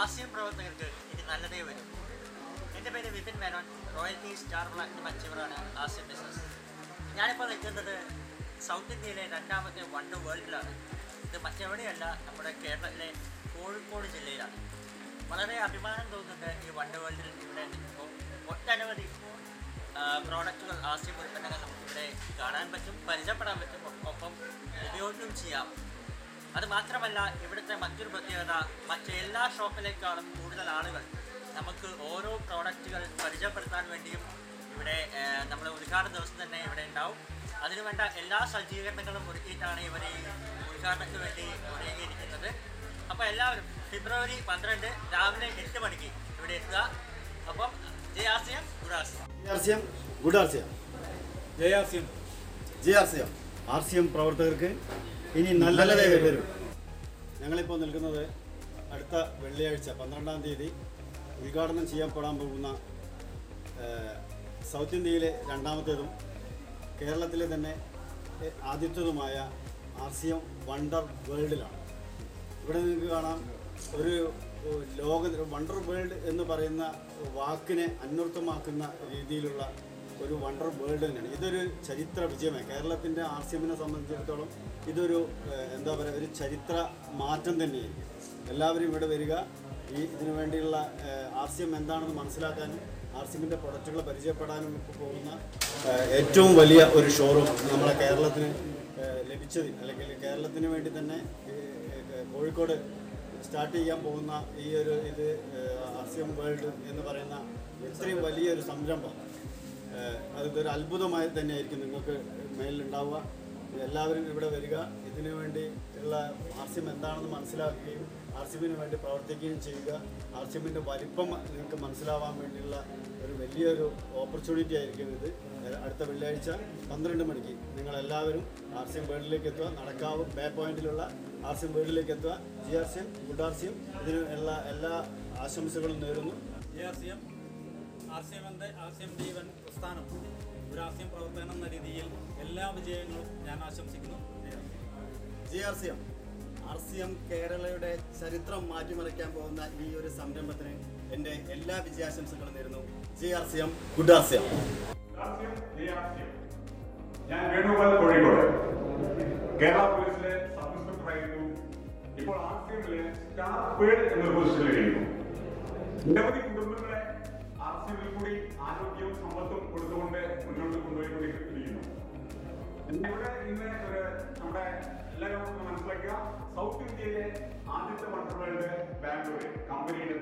ആശയം പ്രവർത്തകർക്ക് ഇനി നല്ലതേ വരും എൻ്റെ പേര് Vipin Menon royalty star platinum അച്ചീവറാണ് ആസ്യം ബിസിനസ് ഞാനിപ്പോൾ നിൽക്കുന്നത് സൗത്ത് ഇന്ത്യയിലെ രണ്ടാമത്തെ വണ്ടർ വേൾഡിലാണ് ഇത് മറ്റെവിടെയല്ല നമ്മുടെ കേരളത്തിലെ കോഴിക്കോട് ജില്ലയിലാണ് വളരെ അഭിമാനം തോന്നുന്നുണ്ട് ഈ വണ്ടർ വേൾഡിൽ ഇവിടെ നിൽക്കുമ്പോൾ ഒട്ടനവധി പ്രോഡക്റ്റുകൾ ആസ്യം ഉൽപ്പന്നങ്ങൾ നമുക്കിവിടെ കാണാൻ പറ്റും പരിചയപ്പെടാൻ പറ്റും ഒപ്പം ഉപയോഗിക്കുകയും ചെയ്യാം അത് മാത്രമല്ല ഇവിടുത്തെ മറ്റൊരു പ്രത്യേകത മറ്റെല്ലാ ഷോപ്പിലേക്കാളും കൂടുതൽ ആളുകൾ നമുക്ക് ഓരോ പ്രോഡക്റ്റുകൾ പരിചയപ്പെടുത്താൻ വേണ്ടിയും ഇവിടെ നമ്മൾ ഉദ്ഘാടന ദിവസം തന്നെ ഇവിടെ ഉണ്ടാവും അതിനുവേണ്ട എല്ലാ സജ്ജീകരണങ്ങളും ഒരുക്കിയിട്ടാണ് ഇവർ ഈ ഉദ്ഘാടനത്തിന് വേണ്ടി ഒരുങ്ങിയിരിക്കുന്നത് അപ്പോൾ എല്ലാവരും ഫെബ്രുവരി പന്ത്രണ്ട് രാവിലെ എട്ട് മണിക്ക് ഇവിടെ എത്തുക അപ്പം ജയാസിയം ഗുഡാസിയം R C M good R C M ജയാസ്യം J R C M R C M പ്രവർത്തകർക്ക് ഇനി നല്ലതേ വരും ഞങ്ങളിപ്പോൾ നിൽക്കുന്നത് അടുത്ത വെള്ളിയാഴ്ച പന്ത്രണ്ടാം തീയതി ഉദ്ഘാടനം ചെയ്യപ്പെടാൻ പോകുന്ന ഏഹ്, സൗത്ത് ഇന്ത്യയിലെ രണ്ടാമത്തേതും കേരളത്തിലെ തന്നെ ഏഹ്, ആദ്യത്തേതുമായ ആർ സി എം വണ്ടർ വേൾഡിലാണ് ഇവിടെ നിങ്ങൾക്ക് കാണാം ഒരു ഏഹ്, ലോക വണ്ടർ വേൾഡ് എന്ന് പറയുന്ന വാക്കിനെ അന്വർത്ഥമാക്കുന്ന രീതിയിലുള്ള ഒരു വണ്ടർ വേൾഡ് തന്നെയാണ് ഇതൊരു ചരിത്ര വിജയമായി കേരളത്തിൻ്റെ ആർ സി എമ്മിനെ സംബന്ധിച്ചിടത്തോളം ഇതൊരു ഏഹ്, എന്താ പറയുക ഒരു ചരിത്ര മാറ്റം തന്നെയായിരിക്കും എല്ലാവരും ഇവിടെ വരിക ഈ ഇതിനു വേണ്ടിയുള്ള ആർ സി എം എന്താണെന്ന് മനസ്സിലാക്കാനും ആർ സി എമ്മിൻ്റെ പ്രൊഡക്റ്റുകൾ പരിചയപ്പെടാനും ഇപ്പോൾ പോകുന്ന ഏഹ്, ഏറ്റവും വലിയ ഒരു ഷോറൂം നമ്മളെ കേരളത്തിന് ഏഹ്, ലഭിച്ചതിൽ അല്ലെങ്കിൽ കേരളത്തിന് വേണ്ടി തന്നെ ഏഹ്, കോഴിക്കോട് സ്റ്റാർട്ട് ചെയ്യാൻ പോകുന്ന ഈ ഒരു ഇത് ആർ സി എം വേൾഡ് എന്ന് പറയുന്ന ഇത്രയും വലിയൊരു സംരംഭം ഏഹ് അതൊരു അത്ഭുതമായി തന്നെയായിരിക്കും നിങ്ങൾക്ക് മേലിലുണ്ടാവുക എല്ലാവരും ഇവിടെ വരിക ഇതിനു വേണ്ടി ഉള്ള ആർ സി എം എന്താണെന്ന് മനസ്സിലാക്കുകയും ആർ സി എമ്മിന് വേണ്ടി പ്രവർത്തിക്കുകയും ചെയ്യുക ആർ സി എമ്മിൻ്റെ വലിപ്പം നിങ്ങൾക്ക് മനസ്സിലാവാൻ വേണ്ടിയുള്ള ഒരു വലിയൊരു ഓപ്പർച്യൂണിറ്റി ആയിരിക്കും ഇത് ഏഹ് അടുത്ത വെള്ളിയാഴ്ച പന്ത്രണ്ട് മണിക്ക് നിങ്ങൾ എല്ലാവരും ആർ സി എം വേൾഡിലേക്ക് എത്തുക നടക്കാവ് ബേ പോയിന്റിലുള്ള ആർ സി എം വേൾഡിലേക്ക് എത്തുക G R C M good R C M ഇതിന് എല്ലാ എല്ലാ ആശംസകളും നേരുന്നു ജയാസ്യം ആസ്യമെൻ്റെ ആസ്യൻ്റെ ഇവൻ പ്രസ്ഥാനം ഒരു ആസ്യം പ്രവർത്തനം എന്ന രീതിയിൽ എല്ലാ വിജയങ്ങളും ഞാൻ ആശംസിക്കുന്നു ജയാസ്യം. G R C M R C M കേരളയുടെ ചരിത്രം മാറ്റിമറിക്കാൻ പോകുന്ന ഈ ഒരു സംരംഭത്തിന് എൻ്റെ എല്ലാ വിജയാശംസകളും നേരുന്നു G R C M good R C M രാഷ്ട്രീയം ജയാഷ്ട്രീയം ഞാൻ വേണുഗോപാൽ കോഴിക്കോട് കേരള പോലീസിലെ സബ് ഇൻസ്പെക്ടർ ആയിരുന്നു ഇപ്പോൾ ആർ സി എമ്മിലെ സ്റ്റാർ പേഡ് എന്നൊരു പൊസിഷനിൽ കഴിയുന്നു നിരവധി കുടുംബങ്ങളെ ആർ സി എമ്മിൽ കൂടി ആരോഗ്യവും സമ്പത്തും കൊടുത്തുകൊണ്ട് മുന്നോട്ട് കൊണ്ടുപോയിക്കൊണ്ടിരിക്കുന്നു ഇവിടെ ഇന്ന് ഒരു നമ്മുടെ എല്ലാവരും ഒന്ന് മനസ്സിലാക്കുക സൗത്ത് ഇന്ത്യയിലെ ആദ്യത്തെ വണ്ടർ വേൾഡ് ബാംഗ്ലൂർ കമ്പനിയുടെ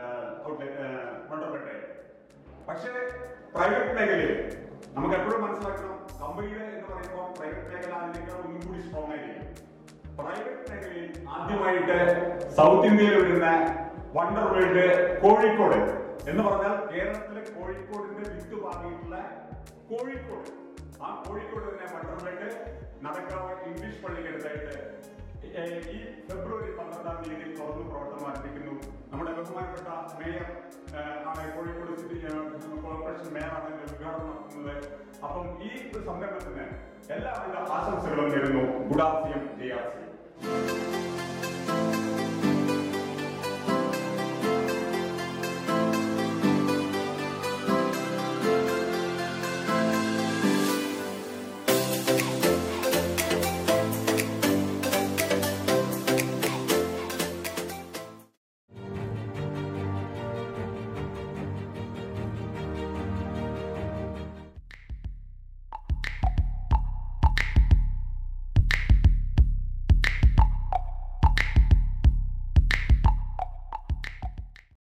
വണ്ടർ വേൾഡ് പക്ഷേ പ്രൈവറ്റ് മേഖലയിൽ നമുക്ക് എപ്പോഴും മനസ്സിലാക്കണം കമ്പനിയുടെ എന്ന് പറയുമ്പോൾ പ്രൈവറ്റ് മേഖല അതിനേക്കാൾ ഒന്നും കൂടി സ്ട്രോങ് ആയിരിക്കും പ്രൈവറ്റ് മേഖലയിൽ ആദ്യമായിട്ട് സൗത്ത് ഇന്ത്യയിൽ വരുന്ന വണ്ടർ വേൾഡ് കോഴിക്കോട് എന്ന് പറഞ്ഞാൽ കേരളത്തിലെ കോഴിക്കോടിന്റെ വിത്ത് പാകിയിട്ടുള്ള കോഴിക്കോട് ആ കോഴിക്കോട് തന്നെ വണ്ടർ വേൾഡ് നടക്കാവ് ഇംഗ്ലീഷ് പള്ളിക്കടുത്തായിട്ട് ഏഹ് ഈ ഫെബ്രുവരി പന്ത്രണ്ടാം തീയതി തുറന്നു പ്രവർത്തനം ആരംഭിക്കുന്നു നമ്മുടെ ബഹുമാനപ്പെട്ട മേയർ ഏഹ് ആണ് കോഴിക്കോട് സിറ്റി ഏഹ് കോർപ്പറേഷൻ മേയറാണ് ഇതിന്റെ ഉദ്ഘാടനം നടത്തുന്നത് അപ്പം ഈ ഒരു സംരംഭത്തിന് എല്ലാവിധ ആശംസകളും നേരുന്നു ഗുഡാസ്യം ജയാസ്യം